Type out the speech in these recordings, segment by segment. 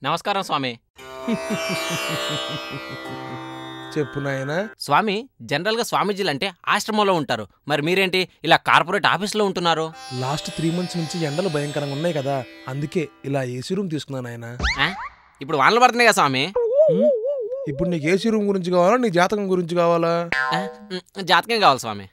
నమస్కారం స్వామి చెప్పు నాయనా స్వామి జనరల్గా స్వామీజీలు అంటే ఆశ్రమంలో ఉంటారు మరి మీరేంటి ఇలా కార్పొరేట్ ఆఫీస్లో ఉంటున్నారు లాస్ట్ త్రీ మంత్స్ నుంచి ఎండలు భయంకరంగా ఉన్నాయి కదా అందుకే ఇలా ఏసీ రూమ్ తీసుకున్నాను ఆయన ఆ? ఇప్పుడు వానలు పడుతున్నాయి కదా స్వామి ఇప్పుడు నీకు ఏసీ రూమ్ గురించి కావాలా నీ జాతకం గురించి కావాలా ఆ? ఉమ్, జాతకం కావాలి స్వామి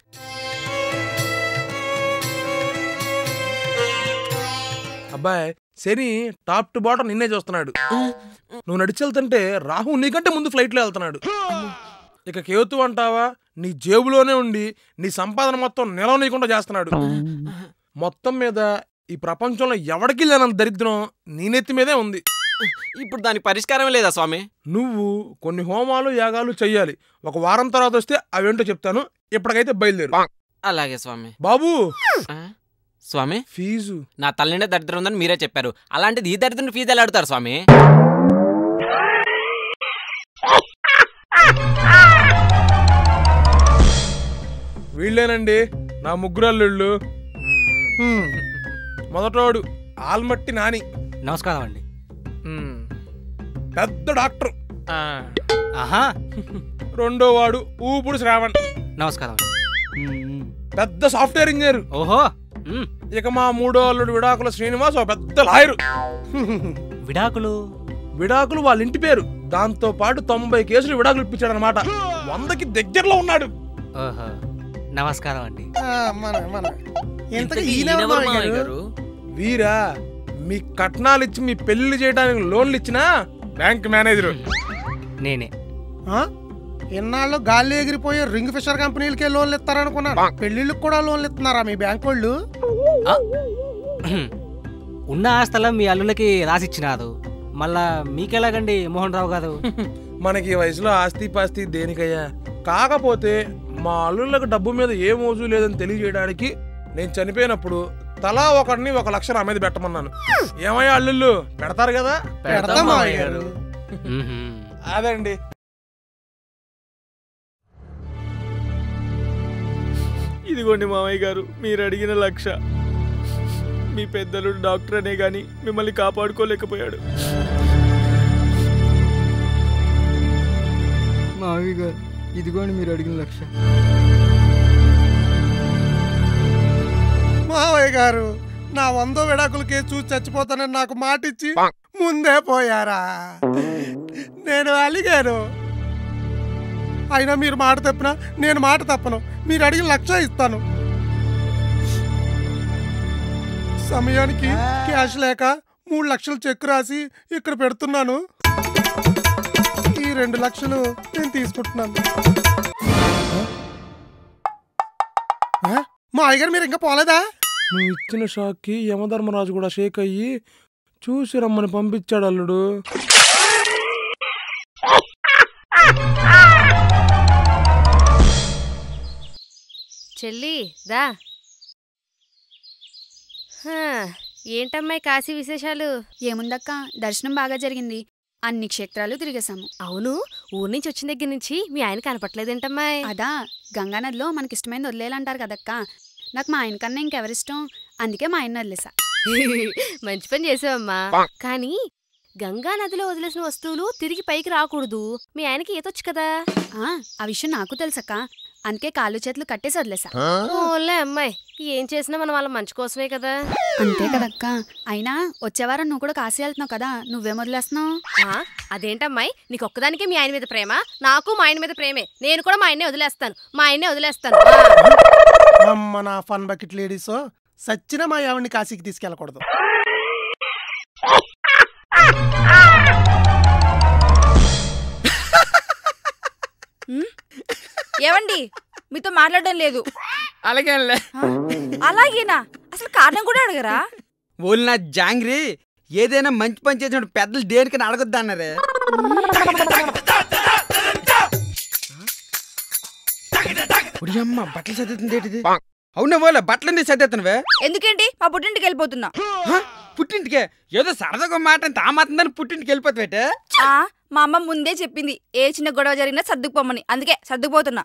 అబ్బాయి శని టాప్ టు బాటం నిన్నే చూస్తున్నాడు నువ్వు నడిచెళ్తుంటే రాహు నీకంటే ముందు ఫ్లైట్లో వెళ్తున్నాడు ఇక కేతు అంటావా నీ జేబులోనే ఉండి నీ సంపాదన మొత్తం నిలవనీయకుండా చేస్తున్నాడు మొత్తం మీద ఈ ప్రపంచంలో ఎవడికి లేనంత దరిద్రం నీ నెత్తి మీదే ఉంది ఇప్పుడు దానికి పరిష్కారం లేదా స్వామి నువ్వు కొన్ని హోమాలు యాగాలు చెయ్యాలి ఒక వారం తర్వాత వస్తే అవేంటో చెప్తాను ఇప్పటికైతే బయలుదేరు అలాగే స్వామి బాబు ఆ? స్వామి ఫీజు నా తల్లినే దరిద్రం ఉందని మీరే చెప్పారు అలాంటిది ఈ దరిద్రం ఫీజు ఎలా అడుగుతారు స్వామి వీళ్ళేనండి నా ముగ్గురు అల్లుళ్ళు హ్మ్. మొదటోడు ఆల్మట్టి నాని నమస్కారం అండి హ్మ్. పెద్ద డాక్టర్ ఆహా రెండో వాడు ఊపుడు శ్రావణ్ నమస్కారం అండి పెద్ద సాఫ్ట్వేర్ ఇంజనీర్ ఓహో మ్మ్. ఇక మా మూడో అల్లుడు విడాకుల శ్రీనివాస్ ఒక పెద్ద లాయరు విడాకులు విడాకులు వాళ్ళ ఇంటి పేరు దాంతో పాటు తొంభై కేసులు విడాకులు ఇప్పించాడు అనమాట వందకి దగ్గరలో ఉన్నాడు ఓహో నమస్కారం అండి మన మన ఇంతకీ ఇంతకీ ఈయనెవరు ఈయనెవరు మావయ్య మావయ్య గారు? గారు? వీరా మీ కట్నాలు ఇచ్చి మీ పెళ్లి చేయడానికి లోన్లు ఇచ్చినా బ్యాంక్ మేనేజర్ నేనే ఆ? ఇన్నాళ్ళు గాలి ఎగిరిపోయే రింగ్ ఫిషర్ కంపెనీలకే లోన్లు ఇస్తారనుకున్నాను పెళ్లిళ్ళకి కూడా లోన్లు ఇస్తున్నారా మీ బ్యాంక్ వాళ్ళు ఉన్న ఆస్తలం మీ అల్లులకి రాసిచ్చినారు మళ్ళా మీకెలాగండి మోహన్ రావు గారు మనకి ఈ వయసులో ఆస్తి పాస్తి దేనికయ్యా కాకపోతే మా అల్లుళ్ళకి డబ్బు మీద ఏ మోజు లేదని తెలియజేయడానికి నేను చనిపోయినప్పుడు తలా ఒకరిని ఒక లక్ష నా మీద పెట్టమన్నాను ఏమయ్యా అల్లుళ్ళు పెడతారు కదా పెడతాం మావయ్య గారు మ్మ్హ్మ్. అదండి ఇదిగోండి మామయ్య గారు మీరు అడిగిన లక్ష మీ పెద్దలు డాక్టర్ అనే గాని మిమ్మల్ని కాపాడుకోలేకపోయాడు మావి గారు ఇదిగోండి మీరు అడిగిన లక్ష మావయ్య గారు నా వందో విడాకుల కేసు చూసి చచ్చిపోతానని నాకు మాట ఇచ్చి ముందే పోయారా నేను అలిగాను అయినా మీరు మాట తప్పినా నేను మాట తప్పను మీరు అడిగిన లక్ష ఇస్తాను సమయానికి క్యాష్ లేక మూడు లక్షలు చెక్ రాసి ఇక్కడ పెడుతున్నాను ఈ రెండు లక్షలు నేను తీసుకుంటున్నాను ఆ? మా అయ్యగారు మీరు ఇంకా పోలేదా నువ్వు ఇచ్చిన షాక్కి యమధర్మరాజు కూడా షేక్ అయ్యి చూసి రమ్మని పంపించాడు అల్లుడు చెల్లి దా హా, ఏంటమ్మాయి కాశీ విశేషాలు ఏముందక్క దర్శనం బాగా జరిగింది అన్ని క్షేత్రాలు తిరిగేశాము అవును ఊరి నుంచి వచ్చిన దగ్గర నుంచి మీ ఆయన కనపట్లేదేంటమ్మాయి అదా గంగానదిలో మనకిష్టమైనది వదిలేయాలంటారు కదక్క నాకు మా ఆయన కన్నా ఇంకెవరిష్టం అందుకే మా ఆయన వదిలేసా మంచి పని చేసావమ్మా కానీ గంగా నదిలో వదిలేసిన వస్తువులు తిరిగి పైకి రాకూడదు మీ ఆయనకి ఈతొచ్చు కదా ఆ, ఆ విషయం నాకు తెలుసక్క అందుకే కాళ్ళు చేతులు కట్టేసి వదిలేసా ఓన్లే అమ్మాయి ఏం చేసినా మనం వాళ్ళ మంచి కోసమే కదా అంతే కదక్క అయినా వచ్చే వారం నువ్వు కూడా కాశీ వెళ్తున్నావు కదా నువ్వేం వదిలేస్తున్నావు ఆ, అదేంటమ్మాయి నీకు ఒక్కదానికే మీ ఆయన మీద ప్రేమ నాకు మా ఆయన మీద ప్రేమే నేను కూడా మా ఆయన్నే వదిలేస్తాను మా ఆయన్నే వదిలేస్తాను ఆ. అమ్మ నా ఫన్ బకెట్ లేడీస్ సచ్చిన మా ఆవిడ్ని కాశీకి తీసుకెళ్ళకూడదు ఏవండి మీతో మాట్లాడడం లేదు అలాగే అలాగేనా అసలు కారణం కూడా అడగరా ఓళ్ళు నా జాంగ్రీ ఏదైనా మంచి పని చేసినప్పుడు పెద్దలు దేనికని అడగొద్దు అన్నారే ఉడి అమ్మ బట్టలు సర్దుతుంది ఏంటిది అవునా వాళ్ళ బట్టలన్నీ సర్దేస్తున్నావే ఎందుకేంటి మా పుట్టింటికి వెళ్ళిపోతున్నా హ? పుట్టింటికే ఏదో సరదాగా మాట అంటే ఆ మాత్రం దాన్ని పుట్టింటికి వెళ్ళిపోతావేటే ఆ, మా అమ్మ ముందే చెప్పింది ఏ చిన్న గొడవ జరిగినా సర్దుకుపోమని అందుకే సర్దుకుపోతున్నా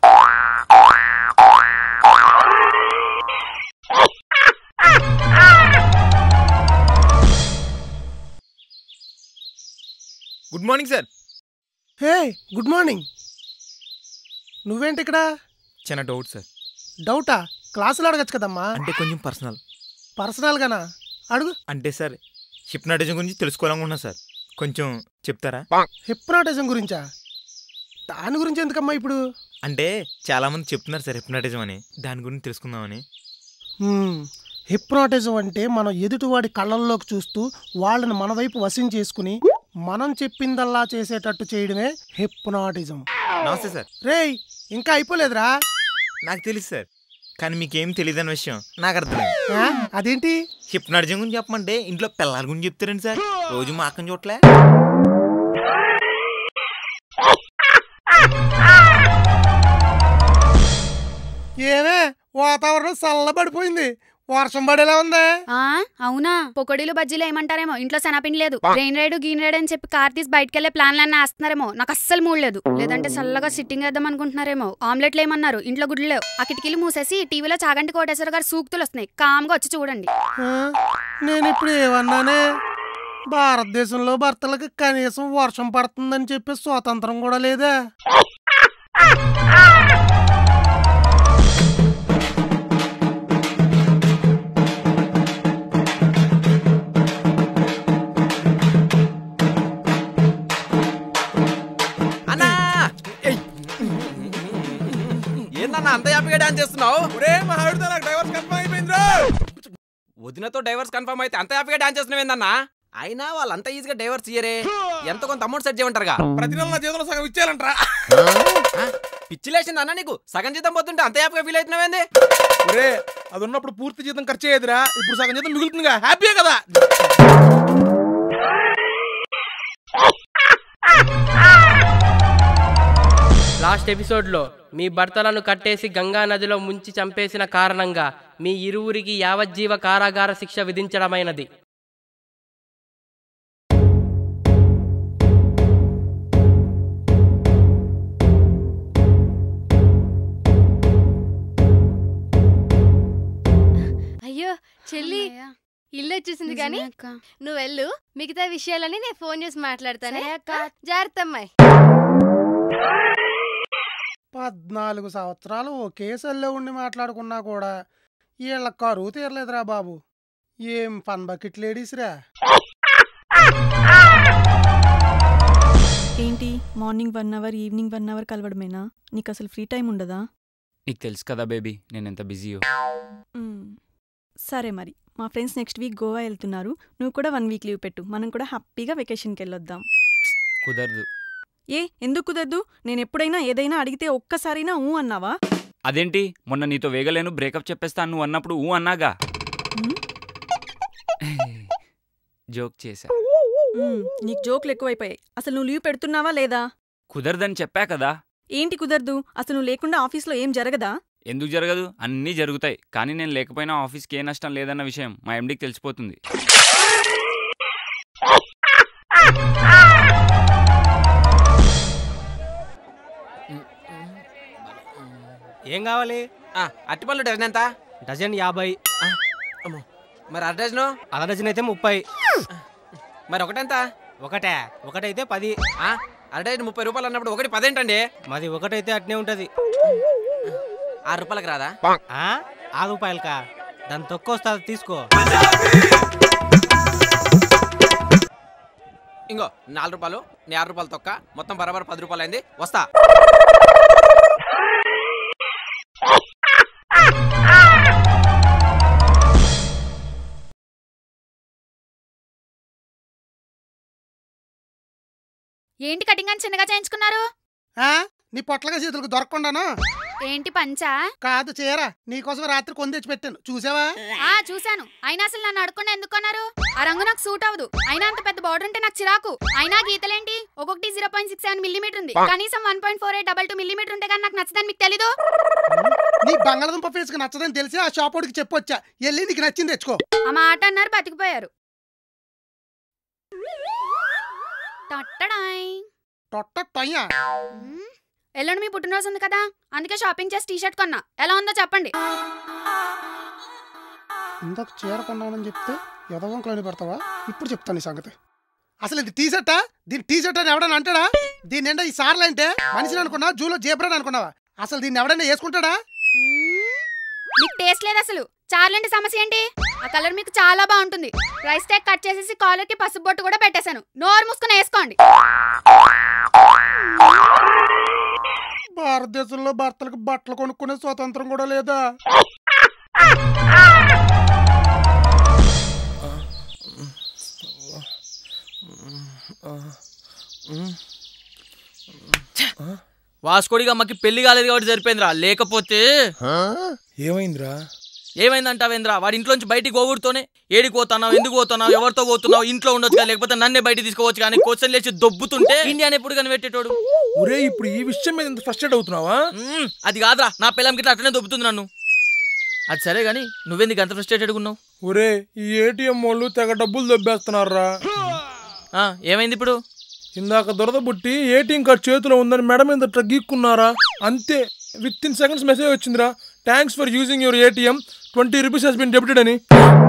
good morning sir hey good morning నువ్వేంటి ఇక్కడ చిన్న డౌట్ సార్ డౌటా క్లాసులో అడగచ్చు కదమ్మా అంటే కొంచెం పర్సనల్ పర్సనల్ గానా అడుగు అంటే సార్ హిప్నాటిజం గురించి తెలుసుకోవాలనుకున్నా సార్ కొంచెం చెప్తారా హిప్నాటిజం గురించా దాని గురించి ఎందుకమ్మా ఇప్పుడు అంటే చాలా మంది చెప్తున్నారు సార్ హిప్నాటిజం అని దాని గురించి తెలుసుకుందామని హ్మ్, హిప్నాటిజం అంటే మనం ఎదుటివాడి కళ్ళల్లోకి చూస్తూ వాళ్ళని మన వైపు వశం చేసుకుని మనం చెప్పిందల్లా చేసేటట్టు చేయడమే హిప్నాటిజం నమస్తే సార్ రేయ్ ఇంకా అయిపోలేదురా నాకు తెలుసు సార్ కానీ మీకేం తెలియదని విషయం నాకు అర్థమైంది ఆ, అదేంటి హిప్నాటిజం గురించి చెప్పమంటే ఇంట్లో పిల్లల గురించి చెప్తారండి సార్ రోజు మా అక్కని చూడలే ఏమే వాతావరణం చల్లబడిపోయింది వర్షం పడేలా ఉందా ఆ అవునా పొకడీలు బజ్జీలు ఏమంటారేమో ఇంట్లో శనపిండి లేదు రెయిన్ రైడ్ గీన్ రైడ్ అని చెప్పి కార్ తీసి బయటకు వెళ్లే ప్లాన్లన్నీ వేస్తున్నారేమో నాకు అస్సలు మూడ్ లేదు లేదంటే చల్లగా సిట్టింగ్ వేద్దాం అనుకుంటున్నారేమో ఆమ్లెట్లు ఏమన్నారు ఇంట్లో గుడ్లు లేవు ఆ కిటికీలు మూసేసి టీవీలో చాగంటి కోటేశ్వర గారు సూక్తులు వస్తున్నాయి కామ్గా వచ్చి చూడండి ఆ, నేను ఇప్పుడు ఏమన్నానే భారతదేశంలో భర్తలకు కనీసం వర్షం పడుతుందని చెప్పి స్వాతంత్రం కూడా లేదా అన్నా ఏందన్నా అంత హ్యాపీగా డాన్స్ చేస్తున్నావు ఒరే మా ఆవిడతో నాకు డైవర్స్ కన్ఫర్మ్ అయిపోయిందిరా వదినతో డైవర్స్ కన్ఫర్మ్ అయితే అంత హ్యాపీగా డాన్స్ చేస్తున్నావు ఏందన్నా అయినా వాళ్ళంత ఈజీగా డైవర్స్ ఇయ్యరే ఎంత కొంత అమౌంట్ సెట్ చేయమంటారుగా ప్రతి నెల నా జీతంలో సగం ఇచ్చేయాలంటరా పిచ్చి లేచింది అన్న నీకు సగం జీతం పోతుంటే అంత హ్యాపీగా ఫీల్ అవుతున్నావేంది ఒరే అది ఉన్నప్పుడు పూర్తి జీతం ఖర్చు అయ్యేదిరా ఇప్పుడు సగం జీతం మిగులుతుందిగా హ్యాపీయే కదా లాస్ట్ ఎపిసోడ్లో మీ భర్తలను కట్టేసి గంగా నదిలో ముంచి చంపేసిన కారణంగా మీ ఇరువురికి యావజ్జీవ కారాగార శిక్ష విధించడమైనది అయ్యో చెల్లి ఇల్లు వచ్చేసింది కానీ నిజమే అక్క. నువ్వు వెళ్ళు మిగతా విషయాలని నేను ఫోన్ చేసి మాట్లాడతానే సరే అక్క. ఆ, జాగ్రత్త అమ్మాయి పద్నాలుగు సంవత్సరాలు ఒకే సెల్లో ఉండి మాట్లాడుకున్నా కూడా వీళ్ళ కరువు తీరలేదురా బాబు ఏం ఫన్ బకెట్ లేడీస్రా ఏంటి morning one hour evening one hour కలవడమేనా నీకు అసలు ఫ్రీ టైం ఉండదా నీకు తెలుసు కదా బేబీ నేను ఎంత బిజీయో మ్మ్. సరే మరి మా ఫ్రెండ్స్ నెక్స్ట్ వీక్ గోవా వెళ్తున్నారు నువ్వు కూడా వన్ వీక్ లీవ్ పెట్టు మనం కూడా హ్యాపీగా వెకేషన్కి వెళ్ళొద్దాం కుదరదు ఏ ఎందుకు కుదరదు నేను ఎప్పుడైనా ఏదైనా అడిగితే ఒక్కసారైనా ఊ అన్నావా అదేంటి మొన్న నీతో వేగలేను బ్రేకప్ చెప్పేస్తాను నువ్వు అన్నప్పుడు ఊ అన్నాగా మ్మ్? జోక్ చేశా మ్మ్. నీకు జోకులు ఎక్కువైపోయాయి అసలు నువ్వు లీవ్ పెడుతున్నావా లేదా కుదరదని చెప్పా కదా ఏంటి కుదరదు అసలు నువ్వు లేకుండా ఆఫీస్లో ఏం జరగదా ఎందుకు జరగదు అన్నీ జరుగుతాయి కానీ నేను లేకపోయినా ఆఫీస్కి ఏ నష్టం లేదన్న విషయం మా ఎండికి తెలిసిపోతుంది ఏం కావాలి అట్టిపళ్ళు డజన్ ఎంత డజన్ యాభై మరి అర డజను అర డజన్ అయితే ముప్పై మరి ఒకటెంత ఒకటే ఒకటైతే పది ఆ, అర డజన్ ముప్పై రూపాయలు అన్నప్పుడు ఒకటి పదేంటండి మాది ఒకటైతే అట్నే ఉంటది ఆరు రూపాయలకి రాదా ఆ? ఆరు రూపాయలకా దాని తక్కువ వస్తుంది తీసుకో ఇంకో నాలుగు రూపాయలు నీ ఆరు రూపాయలు తొక్క మొత్తం బరాబర్ పది రూపాయలు అయింది వస్తా ఏంటి కటింగ్ అని చిన్నగా చేయించుకున్నారు ఆ? నీ పొట్లగా చేతులకు దొరకకుండాను ఏంటి పంచా కాదు చీర నీకోసం రాత్రి కొని తెచ్చి పెట్టాను చూసావా ఆ చూశాను అయినా అసలు నన్ను అడగకుండా ఎందుకు కొన్నారు ఆ రంగు నాకు సూట్ అవ్వదు అయినా అంత పెద్ద బార్డర్ ఉంటే నాకు చిరాకు అయినా గీతలేంటి ఒక్కొక్కటి zero point six seven millimetre ఉంది కనీసం one point four eight double two millimetre ఉంటే కానీ నాకు నచ్చదని మీకు తెలీదు నీ బంగాళదుంప ఫేస్కి నచ్చదని తెలిసి ఆ షాప్ వాడికి చెప్పొచ్చా వెళ్ళి నీకు నచ్చింది తెచ్చుకో ఆ మాట అన్నారు బతికిపోయారు టట్టడాయ్. టొట్ట టొయ్యా మ్మ్. ఎల్లుండి మీ పుట్టినరోజు ఉంది కదా అందుకే షాపింగ్ చేసి టీ షర్ట్ కొన్నా ఎలా ఉందో చెప్పండి ఇందాక చీర కొన్నానని చెప్తే యదవంకలని పెడతావా ఇప్పుడు చెప్తాను ఈ సంగతి అసలు ఇది టీ షర్టా దీని టీ షర్ట్ అని ఎవడన్నా అంటాడా దీని నిండా ఈ సార్లు అంటే మనిషిని అనుకున్నావా జూలో జేబ్రాని అనుకున్నావా అసలు దీన్ని ఎవడన్నా వేసుకుంటాడా మీకు టేస్ట్ లేదు అసలు చార్లేంటి సమస్య ఏంటి ఆ కలర్ మీకు చాలా బాగుంటుంది ప్రైస్ ట్యాగ్ కట్ చేసేసి కాలర్ కి పసుపు బొట్టు కూడా పెట్టేశాను నోరు మూసుకుని వేసుకోండి భారతదేశంలో భర్తలకు బట్టలు కొనుక్కునే స్వాతంత్రం కూడా లేదా వాస్కోడిగా అమ్మకి పెళ్లి కాలేదు కాబట్టి సరిపోయిందిరా లేకపోతే ఏమైందిరా ఏమైందంటావేంద్రా వాడి ఇంట్లోంచి బయటికి పోగొడుతూనే ఏడికి పోతున్నావు ఎందుకు పోతున్నావు ఎవరితో పోతున్నావు ఇంట్లో ఉండొచ్చు కదా లేకపోతే నన్నే బయట తీసుకోవచ్చు కానీ క్వశ్చన్ లేచి దొబ్బుతుంటే ఇండియాని ఎప్పుడు కనిపెట్టేటోడు ఒరే ఇప్పుడు ఈ విషయం మీద ఇంత ఫ్రస్ట్రేట్ అవుతున్నావా మ్మ్, అది కాదురా నా పిల్లం గిట్ల అట్లనే దొబ్బుతుంది నన్ను అది సరే గానీ నువ్వెందుకు అంత ఫ్రస్ట్రేటెడ్ ఉన్నావు ఒరే ఈ ఏటీఎం వాళ్ళు తెగ డబ్బులు దొబ్బేస్తున్నారా ఆ, ఏమైంది ఇప్పుడు ఇందాక దొరద బుట్టి ఏటీఎం కార్డ్ చేతిలో ఉందని మెడ మీద ఇట్లా గీక్కున్నారా అంతే విత్ ఇన్ సెకండ్స్ మెసేజ్ వచ్చిందిరా thanks for using your ATM twenty rupees has been debited అని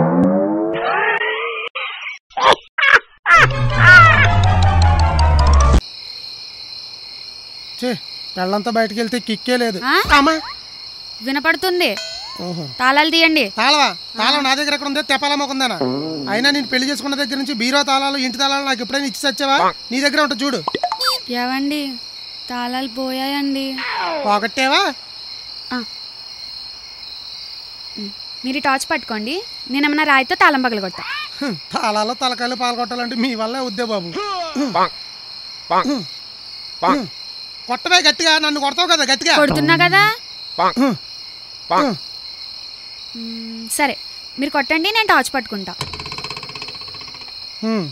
చే పెళ్ళంతా బయటికి వెళ్తే కిక్కే లేదు ఆ? అమ్మా వినపడుతుంది తాళాలు తీయండి తాళవా తాళం నా దగ్గర ఎక్కడ ఉందే తెపాలమ్మకుందానా అయినా నేను పెళ్లి చేసుకున్న దగ్గర నుంచి బీరో తాళాలు ఇంటి తాళాలు నాకు ఎప్పుడైనా ఇచ్చి వచ్చావా నీ దగ్గర ఉంటుంది చూడు ఏవండి తాళాలు పోయాయండి పోగొట్టేవా మీరు ఈ టార్చ్ పట్టుకోండి నేను ఏమన్నా రాయితో తాళం పగల కొడతా హ్మ్, తాళాలు తలకాయలు పాల్గొట్టాలంటే మీ వల్లే వద్దే బాబు హ్మ్. కొట్టవే గట్టిగా నన్ను కొడతావు కదా గట్టిగా కొడుతున్నా కదా హ్మ్. హ్మ్. మ్మ్, సరే మీరు కొట్టండి నేను టార్చ్ పట్టుకుంటా హ్మ్.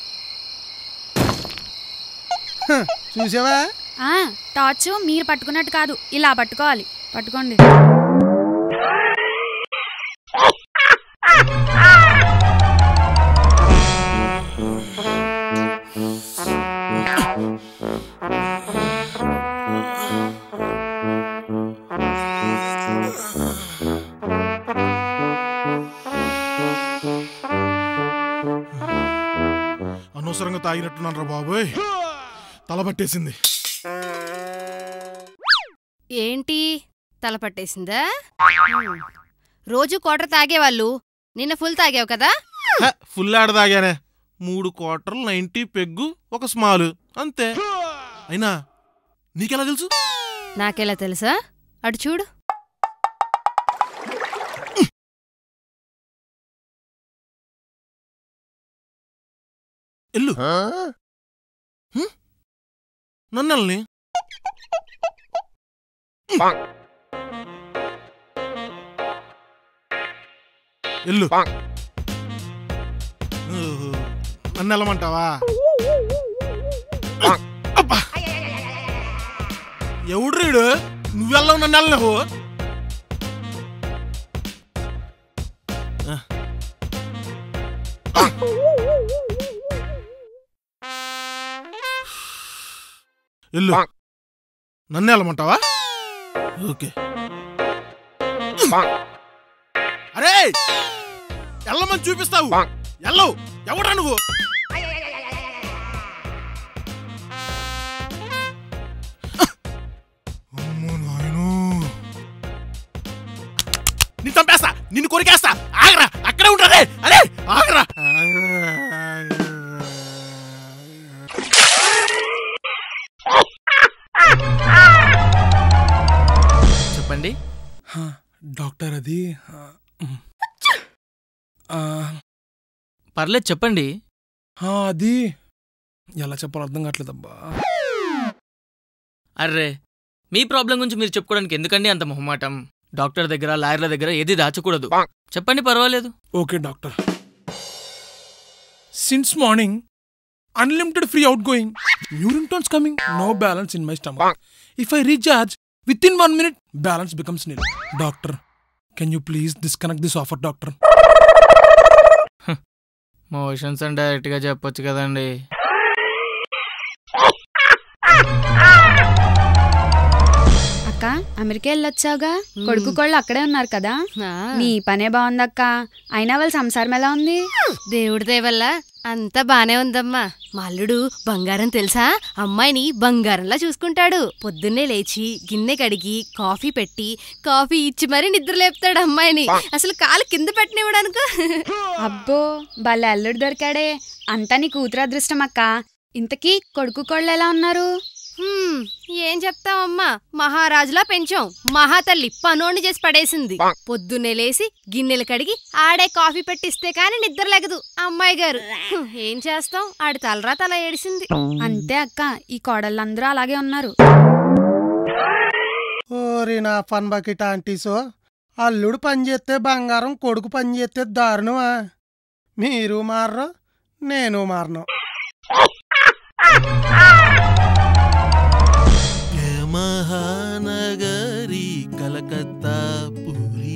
హ్మ్. చూసావా ఆ, టార్చ్ మీరు పట్టుకున్నట్టు కాదు ఇలా పట్టుకోవాలి పట్టుకోండి అనవసరంగా తాగినట్టున్నాను రా బాబోయ్ తల పట్టేసింది ఏంటి తల పట్టేసిందా హ్మ్. రోజు క్వార్టర్ తాగేవాళ్ళు నిన్న ఫుల్ తాగావు కదా హ, ఫుల్ ఆడ తాగానే మూడు క్వార్టర్లు నైంటీ పెగ్గు ఒక స్మాల్ అంతే అయినా నీకెలా తెలుసు నాకెలా తెలుసా అటు చూడు ఎల్లు హ్మ్? నన్నల్ని ఎల్లు ఓహో, నన్ను వెళ్ళమంటావా అబ్బా ఎవడ్రీడు నువ్వెళ్ళవు నన్ను వెళ్ళవు ఎల్లు నన్ను వెళ్ళమంటావా ఓకే అరే వెళ్ళమని చూపిస్తావు ఎల్లవు ఎవడా నువ్వు అమ్మో నాయనో. నిన్ను చంపేస్తా నిన్ను కొరికేస్తా ఆగరా అక్కడే ఉంటదే అరే ఆగరా చెప్పండి డాక్టర్ అది ఆ, పర్లేదు చెప్పండి ఆ, అది ఎలా చెప్పాలో అర్థం కావట్లేదబ్బా అర్రే మీ ప్రాబ్లం గురించి మీరు చెప్పుకోవడానికి ఎందుకండి అంత మొహమాటం డాక్టర్ దగ్గర లాయర్ల దగ్గర ఏది దాచకూడదు చెప్పండి పర్వాలేదు okay doctor since morning unlimited free out going new ringtones coming no balance in my stomach if I recharge with in one minute balance becomes nil doctor can you please disconnect this offer doctor motions అని direct గా చెప్పొచ్చు కదండి అక్క America వెళ్ళొచ్చావుగా కొడుకు కోళ్ళు అక్కడే ఉన్నారు కదా నీ పనే బాగుందక్క అయినా వాళ్ళ సంసారం ఎలా ఉంది దేవుడి దయ వల్ల అంతా బానే ఉందమ్మా మా అల్లుడు బంగారం తెలుసా అమ్మాయిని బంగారంలా చూసుకుంటాడు పొద్దున్నే లేచి గిన్నె కడిగి కాఫీ పెట్టి కాఫీ ఇచ్చి మరీ నిద్ర లేపుతాడు అమ్మాయిని అసలు కాలు కింద పెట్టనివ్వడానికి అబ్బో భలే అల్లుడు దొరికాడే అంతా నీ కూతురు అదృష్టం అక్క ఇంతకీ కొడుకు కోళ్ళు ఎలా ఉన్నారు హ్మ్, ఏం చెప్తావమ్మా మహారాజులా పెంచాం మహాతల్లి పనోడిని చేసి పడేసింది పొద్దున్నే లేసి గిన్నెలు కడిగి ఆడే కాఫీ పెట్టిస్తే కాని నిద్ర లేగదు అమ్మాయి గారు హ్మ్, ఏం చేస్తాం ఆడి తలరా తల ఏడిసింది అంతే అక్క ఈ కోడళ్ళందరూ అలాగే ఉన్నారు ఓరి నా ఫన్ బకెట్ ఆంటీసో అల్లుడు పని చేస్తే బంగారం కొడుకు పని చేస్తే దారుణమా మీరు మారరు నేను మారను మహానగరి కలకత్తా పూరి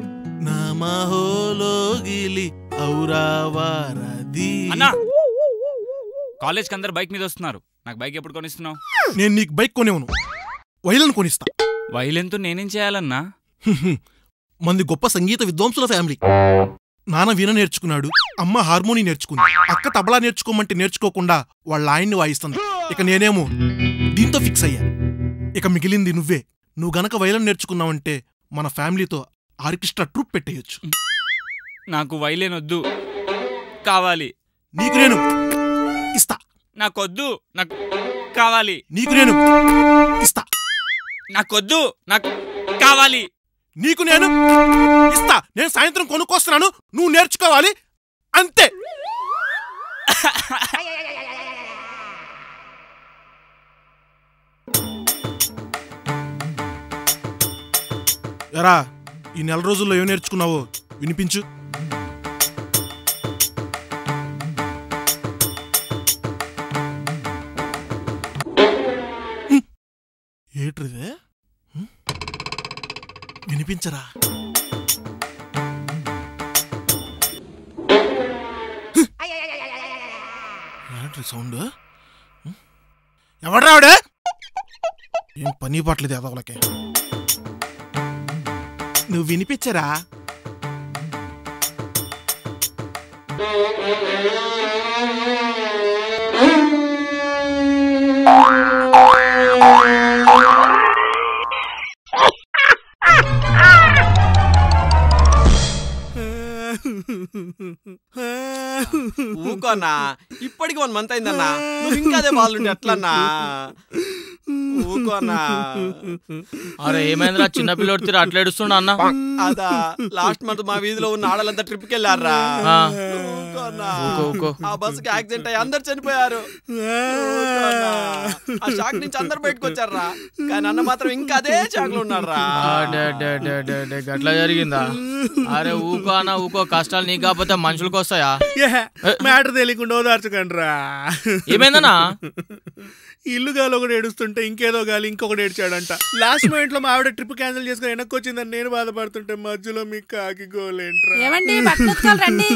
నమహోలోగిలి ఔరావారది అన్నా కాలేజ్కి అందరు బైక్ మీద వస్తున్నారు నాకు బైక్ ఎప్పుడు కొనిస్తున్నావు నేను నీకు బైక్ కొనేవను వైలన్ కొనిస్తా వైలెన్తో నేనేం చేయాలన్నా మంది గొప్ప సంగీత విద్వాంసుల ఫ్యామిలీ నాన్న వీణ నేర్చుకున్నాడు అమ్మ హార్మోని నేర్చుకుంది అక్క తబలా నేర్చుకోమంటే నేర్చుకోకుండా వాళ్ళ ఆయన్ని వాయిస్తుంది ఇక నేనేమో దీంతో ఫిక్స్ అయ్యా ఇక మిగిలింది నువ్వే నువ్వు గనక వైలన్ నేర్చుకున్నావంటే మన ఫ్యామిలీతో ఆర్కెస్ట్రా ట్రూప్ పెట్టేయొచ్చు నాకు వైలెన్ వద్దు కావాలి నీకు నేను ఇస్తా నాకొద్దు నాకు కావాలి నీకు నేను ఇస్తా నాకొద్దు నాకు కావాలి నీకు నేను ఇస్తా నేను సాయంత్రం కొనుక్కొస్తున్నాను నువ్వు నేర్చుకోవాలి అంతే ఎరా ఈ నెల రోజుల్లో ఏం నేర్చుకున్నావో వినిపించు ఏట్రిదే హ్మ్? వినిపించరా ఏంట్రీ సౌండ్ ఎవడ్రా ఆవిడ ఏం పని పట్టలేదు ఎదవలకి నువ్వు వినిపించరా ఊకోనా ఇప్పటికి వన్ మంత్ అయిందన్నా నువ్వు ఇంకా అదే బాగుంటే ఎట్లన్నా ఊకోనా అరే ఏమైందిరా చిన్న పిల్లోడు తీరు అట్లా ఏడుస్తుండ అన్న అదా లాస్ట్ మంత్ మా వీధిలో ఉన్న ఆడలంతా ట్రిప్ కి వెళ్ళారా ఆ. ఊకోనా. ఊకో, ఊకో. ఆ బస్సుకి యాక్సిడెంట్ అయ్యి అందరు చనిపోయారు ఊకోనా. ఆ షాక్ నుంచి అందరు బయటకు వచ్చారా కానీ అన్న మాత్రం ఇంకా అదే షాక్ లో ఉన్నారా ఆ, డే, డే, డే, డే, డే, గట్లా జరిగిందా అరే ఊకో అన్న ఊకో కష్టాలు నీకు కాకపోతే మనుషులకు వస్తాయా మ్యాటర్ తెలియకుండా ఓదార్చకండి రా ఏమైందన్నా? ఇల్లు గాలి ఒకటి ఏడుస్తుంటే ఇంకేదో గాలి ఇంకొకటి ఏడ్చాడంట లాస్ట్ మూమెంట్ లో మా ఆవిడ ట్రిప్ క్యాన్సిల్ చేసుకుని వెనక్కి వచ్చిందని నేను బాధపడుతుంటే మధ్యలో మీకు కాకి గోలేంట్రా ఏమండి బట్టలు ఉతకాలి రండి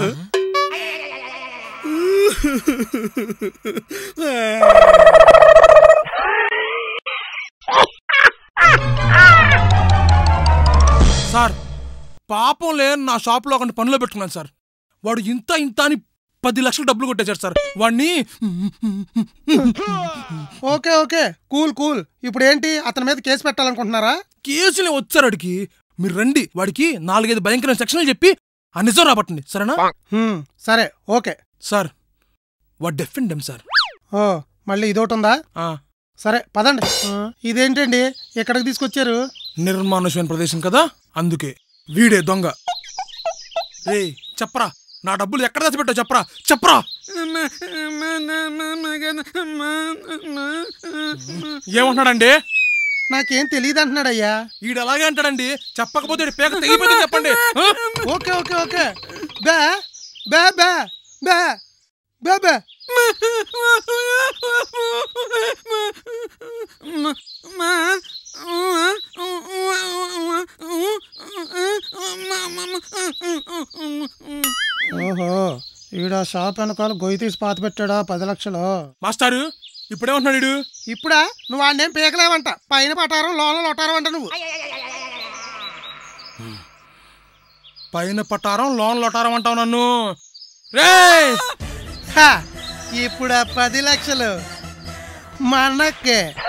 సార్ పాపం లేని నా షాప్లో ఒక పనిలో పెట్టుకున్నాను సార్ వాడు ఇంత ఇంత అని పది లక్షలు డబ్బులు కొట్టేశారు సార్ వాడిని ఓకే ఓకే కూల్ కూల్ ఇప్పుడు ఏంటి అతని మీద కేసు పెట్టాలనుకుంటున్నారా కేసులే వచ్చారు వాడికి మీరు రండి వాడికి నాలుగైదు భయంకరమైన సెక్షన్లు చెప్పి ఆ నిజం రాబట్టండి సరేనా హ్మ్, సరే ఓకే సార్ వాడు డెఫ్ అండ్ డెమ్ సార్ ఓ మళ్ళీ ఇదోటి ఉందా సరే పదండి ఆ, ఇదేంటండి ఎక్కడికి తీసుకొచ్చారు నిర్మానుషమైన ప్రదేశం కదా అందుకే వీడే దొంగ రే చెప్పరా నా డబ్బులు ఎక్కడ దాచిపెట్టావు చెప్పరా చెప్పరా ఏమంటున్నాడండి నాకేం తెలియదు అంటున్నాడయ్యా ఈడు అలాగే అంటాడండి చెప్పకపోతే ఈడి పేక తెగిపోతుంది చెప్పండి ఆ? ఓకే ఓకే ఓకే బే బే బే బే బే బే ఓహో ఈడ షాప్ వెనకాల గొయ్యి తీసి పాత పెట్టాడా పది లక్షలు మాస్టారు ఇప్పుడేమంటున్నాడు వీడు? ఇప్పుడా నువ్వు వాడినేం పీకలేవంట పైన పటారం లోన లొటారం అంట నువ్వు పైన పట్టారం లోన్ లొటారం అంటావు నన్ను రే హా, ఇప్పుడు ఆ పది లక్షలు మనకే